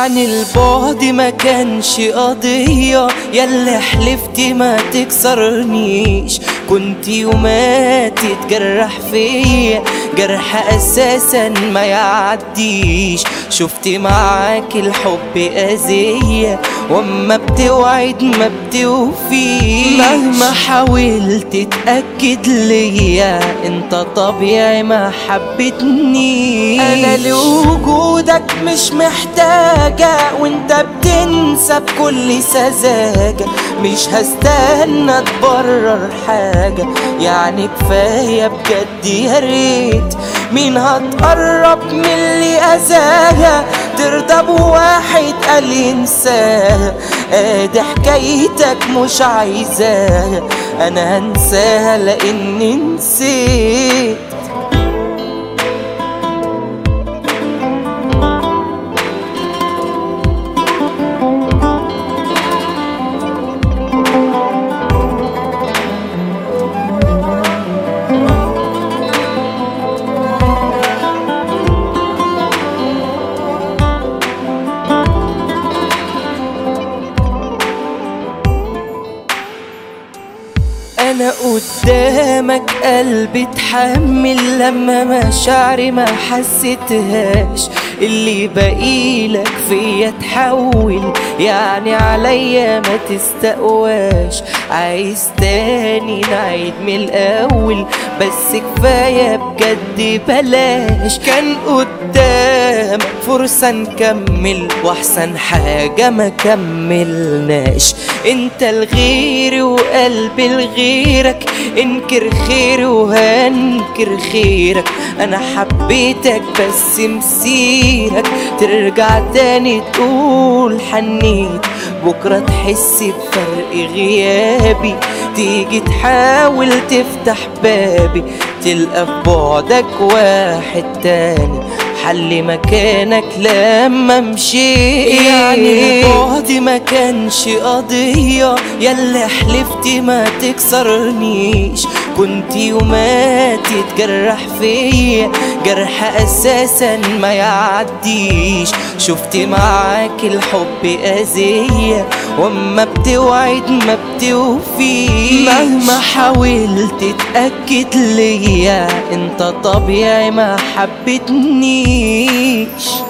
يعني البعد ما كانش قضية ياللي حلفت ما تكسرنيش كنت يومات تتجرح فيا جرح اساسا ما يعديش شفت معاك الحب اذية واما بتوعد ما بتوفيش مهما حاولت تتأكد ليا انت طبيعي ما حبتني انا لوجودك مش محتاجة وانت بتنسى بكل سذاجة مش هستنى تبرر حاجة يعني كفاية بجد يا ريت مين هتقرب من اللي أذاها ترضى بواحد قال ينساها ادي حكايتك مش عايزاها انا هنساها لاني نسيت انا قدامك قلبي اتحمل لما مشاعري ما حسيتهاش اللي بقيلك فيا تحول يعني عليا ما تستقواش عايز تاني نعيد من الاول بس كفايه بجد بلاش كان قدامك فرصه نكمل واحسن حاجه ما كملناش انت الغير وقلبي لغيرك انكر خير وهنكر خيرك انا حبيتك بس مسيرك ترجع تاني تقول حنيت بكرة تحس بفرق غيابي تيجي تحاول تفتح بابي تلقى في بعدك واحد تاني حل مكانك لما مشيت يعني البعد ما كانش قضية ياللي حلفت ما تكسرنيش كنت يومات تتجرح فيا جرح اساسا ما يعديش شفت معاك الحب اذية واما بتوعد ما بتوفيش مهما حاولت تتأكد ليا انت طبيعي ما حبتنيش